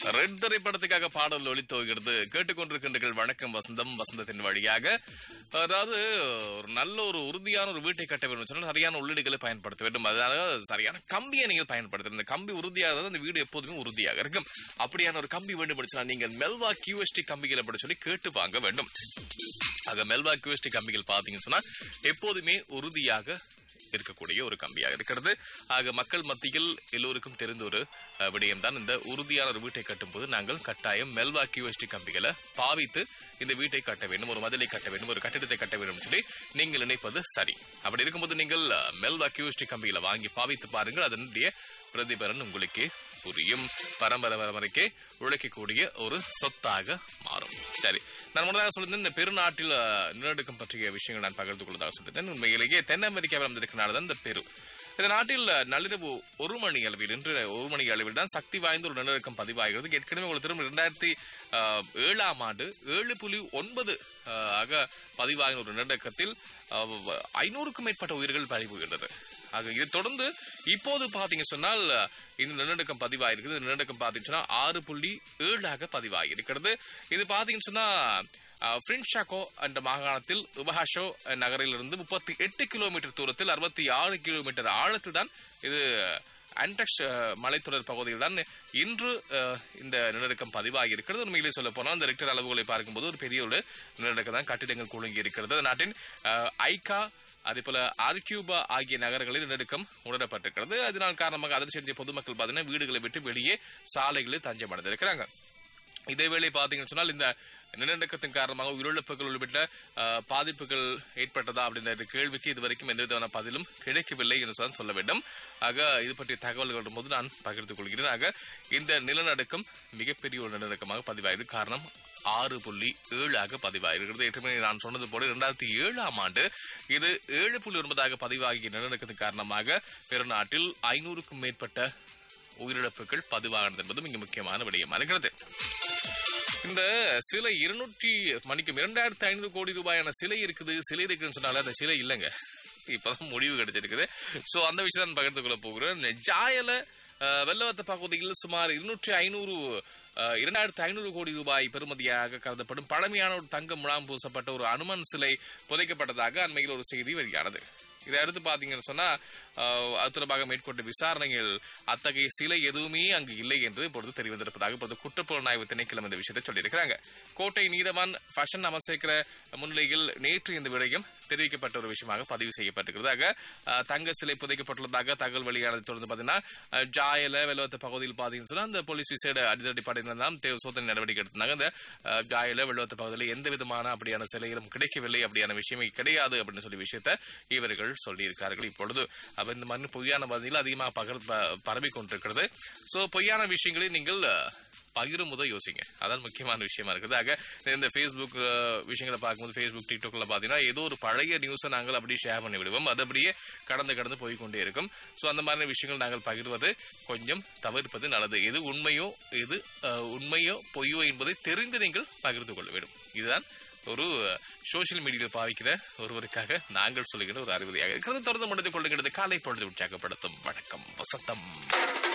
red திரைப்படத்துக்காக பாடல் ஒளித்துவகிறது கேட்டுக்கொண்டிருக்கின்றீர்கள் வணக்கம் வசந்தம் வசந்தத்தின் வழியாக அதாவது ஒரு நல்ல ஒரு உறுதியான ஒரு வீட்டை கட்ட வேண்டும் சொன்னால் சரியான உள்ளீடுகளை பயன்படுத்த வேண்டும் அதாவது சரியான கம்பியை நீங்கள் பயன்படுத்த இந்த கம்பி உறுதியாக இருந்தால் அந்த வீடு எப்போதுமே உறுதியாக இருக்கும் அப்படியான ஒரு கம்பி வேண்டும் சொன்னால் நீங்கள் மெல்வா கியூஎஸ்டி கம்பிகள் அப்படி சொல்லி கேட்டு வாங்க வேண்டும் ஆக மெல்வா கியூஎஸ்டி கம்பிகள் பார்த்தீங்கன்னு சொன்னா எப்போதுமே உறுதியாக இருக்கக்கூடிய ஒரு கம்பியாக இருக்கிறது ஆக மக்கள் மத்தியில் எல்லோருக்கும் தெரிந்த ஒரு அஹ், விடயம்தான் இந்த உறுதியான ஒரு வீட்டை கட்டும்போது நாங்கள் கட்டாயம் மெல்வா கியூஎஸ்டி கம்பிகளை பாவித்து இந்த வீட்டை கட்ட வேண்டும் ஒரு மதிலை கட்ட வேண்டும் ஒரு கட்டிடத்தை கட்ட வேண்டும் சொல்லி நீங்கள் நினைப்பது சரி அப்படி இருக்கும்போது நீங்கள் அஹ், மெல்வா கியூஎஸ்டி கம்பிகளை வாங்கி பாவித்து பாருங்கள் அதனுடைய பிரதிபலன் உங்களுக்கே புரியும் பரம்பரை பரம்பரைக்கே உழைக்கக்கூடிய ஒரு சொத்தாக மாறும் சரி நான் முன்னதாக சொல்லியிருந்தேன் இந்த பெருநாட்டில் அஹ், நிலநடுக்கம் பற்றிய விஷயங்கள் நான் பகிர்ந்து கொள்வதாக சொல்லியிருந்தேன் உண்மையிலேயே தென் அமெரிக்காவில் வந்திருக்க நாடு தான் இந்த பெரு இந்த நாட்டில் அஹ், நள்ளிரவு ஒரு மணி அளவில் இன்று ஒரு மணி அளவில் தான் சக்தி வாய்ந்த ஒரு நிலநடுக்கம் பதிவாகிறது ஏற்கனவே உங்களுக்கு திரும்ப இரண்டாயிரத்தி அஹ், ஏழாம் ஆண்டு ஏழு புள்ளி ஒன்பது அஹ், ஆக பதிவாகின ஒரு நிலநடுக்கத்தில் அஹ், ஐநூறுக்கும் மேற்பட்ட உயிர்கள் பறிபோகின்றது ஆக இது தொடர்ந்து இப்போது பாத்தீங்க சொன்னால் இந்த நிலநடுக்கம் பதிவாயிருக்குது இந்த நிலநடுக்கம் பாத்தீங்கன்னு சொன்னா ஆறு புள்ளி ஏழாக பதிவாகியிருக்கிறது இது பாத்தீங்கன்னு சொன்னா அஹ், ஃப்ரின்ஷாக்கோ என்ற மாகாணத்தில் உபஹாஷோ நகரிலிருந்து முப்பத்தி எட்டு கிலோமீட்டர் தூரத்தில் அறுபத்தி ஆறு கிலோமீட்டர் ஆழத்தில் தான் இது அன்டக்ஸ் அஹ், மலைத்தொடர் பகுதியில் தான் இன்று அஹ், இந்த நிலநடுக்கம் பதிவாகி இருக்கிறது உண்மையிலே சொல்ல போனால் அந்த ரெக்டர் அளவுகளை பார்க்கும்போது ஒரு பெரிய ஒரு நிலநடுக்கம் தான் கட்டிடங்கள் குலுங்கி இருக்கிறது அந்த நாட்டின் அஹ், ஐகா அதே போல ஆர்கியூபா ஆகிய நகரங்களில் நிலநடுக்கம் உணரப்பட்டிருக்கிறது அதனால் காரணமாக அதிர்ச்சி அடைந்த பொதுமக்கள் பார்த்தீங்கன்னா வீடுகளை விட்டு வெளியே சாலைகளில் தஞ்சம் அடைந்திருக்கிறாங்க இதேவேளை பார்த்தீங்கன்னு சொன்னால் இந்த நிலநடுக்கத்தின் காரணமாக உயிரிழப்புகள் உள்ளிட்ட அஹ், பாதிப்புகள் ஏற்பட்டதா அப்படின்ற கேள்விக்கு இதுவரைக்கும் எந்த விதமான பதிலும் கிடைக்கவில்லை என்று தான் சொல்ல வேண்டும் ஆக இது பற்றிய தகவல்கள் போது நான் பகிர்ந்து கொள்கிறேன் ஆக இந்த நிலநடுக்கம் மிகப்பெரிய ஒரு நிலநடுக்கமாக பதிவாயது காரணம் ஆறு புள்ளி ஏழாக பதிவாயிருக்கிறது ஏற்கனவே நான் சொன்னது போல இரண்டாயிரத்தி ஏழாம் ஆண்டு இது ஏழு புள்ளி ஒன்பதாக பதிவாகிய நிலநடுக்கத்தின் காரணமாக பெருநாட்டில் ஐநூறுக்கும் மேற்பட்ட உயிரிழப்புகள் பதிவானது என்பதும் இங்கு முக்கியமான விடயமா இருக்கிறது இந்த சிலை இருநூற்றி மணிக்கும் இரண்டாயிரத்தி ஐநூறு கோடி ரூபாயான சிலை இருக்குது சிலை இருக்குன்னு சொன்னால அந்த சிலை இல்லைங்க இப்பதான் முடிவு கிடைச்சிருக்குது சோ அந்த விஷயம் நான் பகிர்ந்து கொள்ள போகிறேன் ஜாயல அஹ், வெள்ளவத்த பகுதியில் சுமார் இருநூற்றி ஐநூறு அஹ், இரண்டாயிரத்தி ஐநூறு கோடி ரூபாய் பெறுமதியாக கருதப்படும் பழமையான ஒரு தங்க முலாம் பூசப்பட்ட ஒரு அனுமன் சிலை புதைக்கப்பட்டதாக அண்மையில் ஒரு செய்தி வெளியானது இதை அடுத்து பாத்தீங்கன்னு சொன்னா அஹ், அது தொடர்பாக மேற்கொண்ட விசாரணையில் அத்தகைய சிலை எதுவுமே அங்கு இல்லை என்று இப்பொழுது தெரிவித்திருப்பதாக இப்பொழுது குற்றப்புலனாய்வு திணைக்களம் இந்த விஷயத்தை சொல்லியிருக்கிறாங்க கோட்டை நீதவான் ஃபேஷன் அமசேகர முன்னிலையில் நேற்று இந்த விடயம் தெரிவிக்கப்பட்ட ஒரு விஷயமாக பதிவு செய்யப்பட்டிருக்கிறதாக அஹ், தங்க சிலை புதைக்கப்பட்டுள்ளதாக தகவல் வெளியானதை தொடர்ந்து பார்த்தீங்கன்னா அஹ், ஜாயல வெள்ளவத்த பகுதியில் பார்த்தீங்கன்னு சொன்னா அந்த போலீஸ் விசேட அதிரடி படையினர் தான் தேவ சோதனை நடவடிக்கை எடுத்தாங்க அந்த அஹ், ஜாயல வெள்ளவத்த பகுதியில் எந்த விதமான அப்படியான சிலைகளும் கிடைக்கவில்லை அப்படியான விஷயமே கிடையாது அப்படின்னு சொல்லி விஷயத்தை இவர்கள் சொல்லியிருக்கார்கள் இப்பொழுது அப்ப இந்த மாதிரி பொய்யான பதில் அதிகமாக பகர் ப- பரவிக் கொண்டிருக்கிறது சோ பொய்யான விஷயங்களை நீங்கள் அஹ், பகிரும் முத யோசிங்க அதான் முக்கியமான விஷயமா இருக்குது ஆக இந்த ஃபேஸ்புக் அஹ், விஷயங்களை பார்க்கும்போது ஃபேஸ்புக் டிக்டாக்ல பார்த்தீங்கன்னா ஏதோ ஒரு பழைய நியூஸை நாங்கள் அப்படியே ஷேர் பண்ணி விடுவோம் அது அப்படியே கடந்து கடந்து போய் கொண்டே இருக்கும் ஸோ அந்த மாதிரி விஷயங்கள் நாங்கள் பகிர்வது கொஞ்சம் தவிர்ப்பது நல்லது எது உண்மையோ எது அஹ், உண்மையோ பொய்யோ என்பதை தெரிந்து நீங்கள் பகிர்ந்து கொள்ள வேண்டும் இதுதான் ஒரு சோஷியல் மீடியாவில் பாவிக்கிற ஒருவருக்காக நாங்கள் சொல்லுகிற ஒரு அறிவுரையாக இருக்கிறது தொடர்ந்து முடிந்து கொள்ளுகிறது காலை பொழுது உற்சாகப்படுத்தும் வணக்கம் வசந்தம்